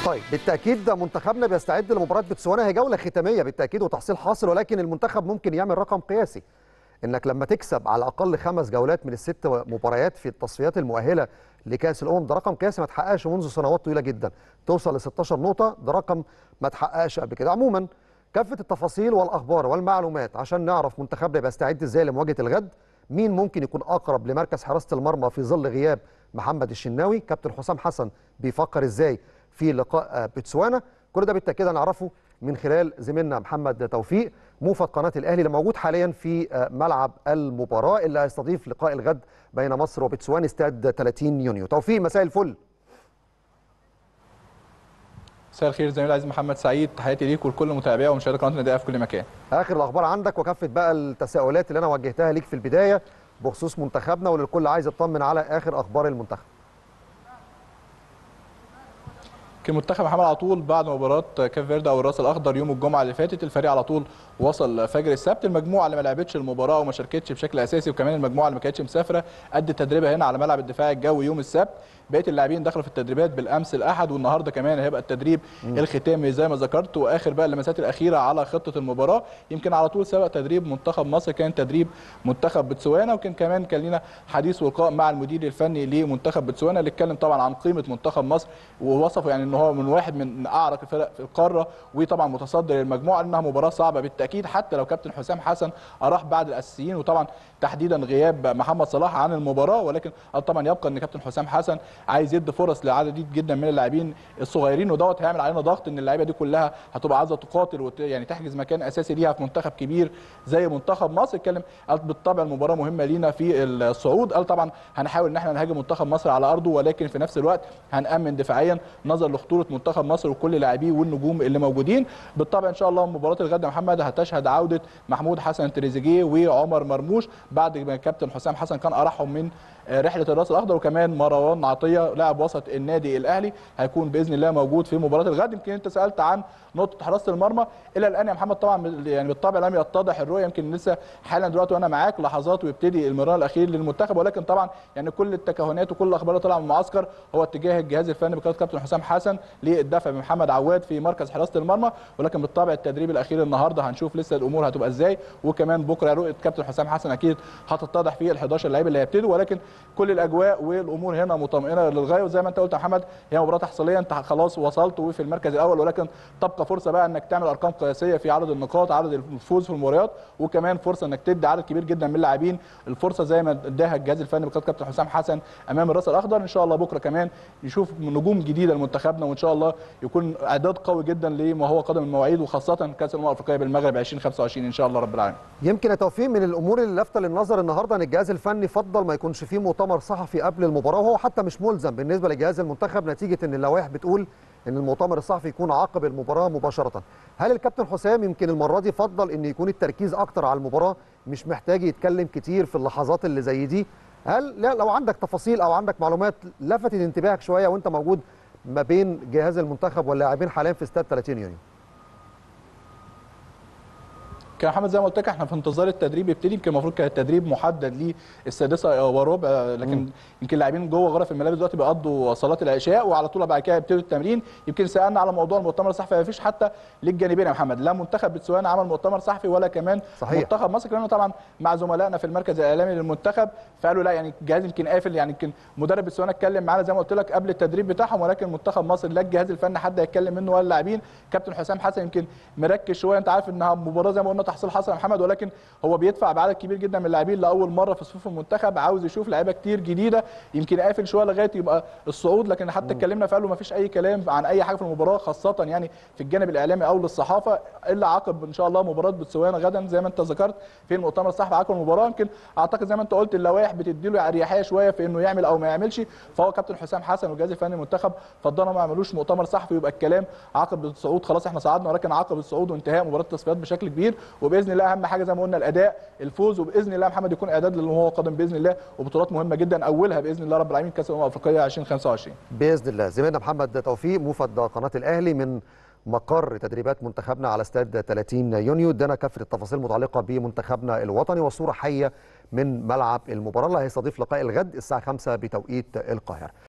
طيب بالتاكيد منتخبنا بيستعد لمباراه بتسوانا هي جوله ختاميه بالتاكيد وتحصيل حاصل ولكن المنتخب ممكن يعمل رقم قياسي انك لما تكسب على الاقل خمس جولات من الست مباريات في التصفيات المؤهله لكاس الامم ده رقم قياسي ما اتحققش منذ سنوات طويله جدا توصل ل 16 نقطه ده رقم ما اتحققش قبل كده عموما كافه التفاصيل والاخبار والمعلومات عشان نعرف منتخبنا بيستعد ازاي لمواجهه الغد مين ممكن يكون اقرب لمركز حراسه المرمى في ظل غياب محمد الشناوي كابتن حسام حسن بيفكر ازاي في لقاء بتسوانا كل ده بالتاكيد هنعرفه من خلال زميلنا محمد توفيق موفد قناه الاهلي اللي موجود حاليا في ملعب المباراه اللي هيستضيف لقاء الغد بين مصر وبتسوان استاد 30 يونيو توفيق مساء الفل مساء الخير زميلي العزيز محمد سعيد تحياتي ليك ولكل متابعي ومشاهدي قناه النادي في كل مكان اخر الاخبار عندك وكافه بقى التساؤلات اللي انا وجهتها ليك في البدايه بخصوص منتخبنا والكل عايز يطمن على اخر اخبار المنتخب كان المنتخب عمل على طول بعد مباراه كاف فيرده او الراس الاخضر يوم الجمعه اللي فاتت الفريق على طول وصل فجر السبت المجموعه اللي ما لعبتش المباراه وما شاركتش بشكل اساسي وكمان المجموعه اللي ما كانتش مسافره ادت تدريبها هنا على ملعب الدفاع الجوي يوم السبت بقيه اللاعبين دخلوا في التدريبات بالامس الاحد والنهارده كمان هيبقى التدريب م. الختامي زي ما ذكرت واخر بقى اللمسات الاخيره على خطه المباراه يمكن على طول سبق تدريب منتخب مصر كان تدريب منتخب بوتسوانا وكان كمان كان لنا حديث ولقاء مع المدير الفني لمنتخب بوتسوانا اللي اتكلم طبعا عن قيمه منتخب مصر ووصفه يعني ان هو من واحد من اعرق الفرق في القاره وطبعا متصدر المجموعه انها مباراه صعبه بالتاكيد حتى لو كابتن حسام حسن اراح بعد الاساسيين وطبعا تحديدا غياب محمد صلاح عن المباراه ولكن طبعا يبقى ان كابتن حسام حسن عايز يدي فرص لعدد جدا من اللاعبين الصغيرين ودوت هيعمل علينا ضغط ان اللعيبه دي كلها هتبقى عايزه تقاتل وت... يعني تحجز مكان اساسي ليها في منتخب كبير زي منتخب مصر اتكلم قال بالطبع المباراه مهمه لينا في الصعود قال طبعا هنحاول ان احنا نهاجم منتخب مصر على ارضه ولكن في نفس الوقت هنامن دفاعيا نظرا لخطوره منتخب مصر وكل لاعبيه والنجوم اللي موجودين بالطبع ان شاء الله مباراه الغد يا محمد هتشهد عوده محمود حسن تريزيجيه وعمر مرموش بعد ما كابتن حسام حسن كان اراحهم من رحله الراس الاخضر وكمان مروان عطيه لاعب وسط النادي الاهلي هيكون باذن الله موجود في مباراه الغد يمكن انت سالت عن نقطه حراسه المرمى الى الان يا محمد طبعا يعني بالطبع لم يتضح الرؤيه يمكن لسه حالا دلوقتي وانا معاك لحظات ويبتدي المران الاخير للمنتخب ولكن طبعا يعني كل التكهنات وكل الاخبار اللي طالعه من المعسكر هو اتجاه الجهاز الفني بقياده كابتن حسام حسن للدفع بمحمد عواد في مركز حراسه المرمى ولكن بالطبع التدريب الاخير النهارده هنشوف لسه الامور هتبقى ازاي وكمان بكره رؤيه كابتن حسام حسن اكيد هتتضح في ال 11 لعيب اللي هيبتدوا ولكن كل الاجواء والامور هنا مطمئنه للغايه وزي ما انت قلت يا محمد هي مباراه تحصيليه انت خلاص وصلت وفي المركز الاول ولكن تبقى فرصه بقى انك تعمل ارقام قياسيه في عدد النقاط عدد الفوز في المباريات وكمان فرصه انك تدي عدد كبير جدا من اللاعبين الفرصه زي ما اداها الجهاز الفني بقياده كابتن حسام حسن امام الراس الاخضر ان شاء الله بكره كمان نشوف نجوم جديده لمنتخبنا وان شاء الله يكون اعداد قوي جدا لما هو قادم المواعيد وخاصه كاس الامم الافريقيه بالمغرب 2025 ان شاء الله رب العالمين يمكن يا توفيق من الامور اللي لافته للنظر النهارده ان الجهاز الفني فضل ما يكونش فيه مؤتمر صحفي قبل المباراه وهو حتى مش ملزم بالنسبه لجهاز المنتخب نتيجه ان اللوائح بتقول ان المؤتمر الصحفي يكون عقب المباراه مباشره هل الكابتن حسام يمكن المره دي فضل ان يكون التركيز اكتر على المباراه مش محتاج يتكلم كتير في اللحظات اللي زي دي هل لا لو عندك تفاصيل او عندك معلومات لفتت انتباهك شويه وانت موجود ما بين جهاز المنتخب واللاعبين حاليا في استاد 30 يونيو كان محمد زي ما قلت لك احنا في انتظار التدريب يبتدي يمكن المفروض كان التدريب محدد للسادسه وربع لكن يمكن اللاعبين جوه غرف الملابس دلوقتي بيقضوا صلاه العشاء وعلى طول بعد كده يبتدوا التمرين يمكن سالنا على موضوع المؤتمر الصحفي ما فيش حتى للجانبين يا محمد لا منتخب بتسوانا عمل مؤتمر صحفي ولا كمان صحيح. منتخب مصر كمان طبعا مع زملائنا في المركز الاعلامي للمنتخب فقالوا لا يعني الجهاز يمكن قافل يعني يمكن مدرب بتسوانا اتكلم معانا زي ما قلت لك قبل التدريب بتاعهم ولكن منتخب مصر لا الجهاز الفني حد هيتكلم منه ولا اللاعبين كابتن حسام حسن يمكن مركز شويه انت عارف انها مباراه زي ما قلنا تحصيل حصل يا محمد ولكن هو بيدفع بعدد كبير جدا من اللاعبين لاول مره في صفوف المنتخب عاوز يشوف لعيبه كتير جديده يمكن قافل شويه لغايه يبقى الصعود لكن حتى اتكلمنا فقال له ما فيش اي كلام عن اي حاجه في المباراه خاصه يعني في الجانب الاعلامي او للصحافه الا عقب ان شاء الله مباراه بوتسوانا غدا زي ما انت ذكرت في المؤتمر الصحفي عقب المباراه يمكن اعتقد زي ما انت قلت اللوائح بتدي له اريحيه شويه في انه يعمل او ما يعملش فهو كابتن حسام حسن والجهاز الفني المنتخب فضلنا ما عملوش مؤتمر صحفي يبقى الكلام عقب الصعود خلاص احنا صعدنا ولكن عقب الصعود وانتهاء مباراه التصفيات بشكل كبير وباذن الله اهم حاجه زي ما قلنا الاداء الفوز وباذن الله محمد يكون اعداد للي هو قادم باذن الله وبطولات مهمه جدا اولها باذن الله رب العالمين كاس الامم الافريقيه 2025 باذن الله زميلنا محمد توفيق موفد قناه الاهلي من مقر تدريبات منتخبنا على استاد 30 يونيو ادانا كافه التفاصيل المتعلقه بمنتخبنا الوطني وصوره حيه من ملعب المباراه اللي هيستضيف لقاء الغد الساعه 5 بتوقيت القاهره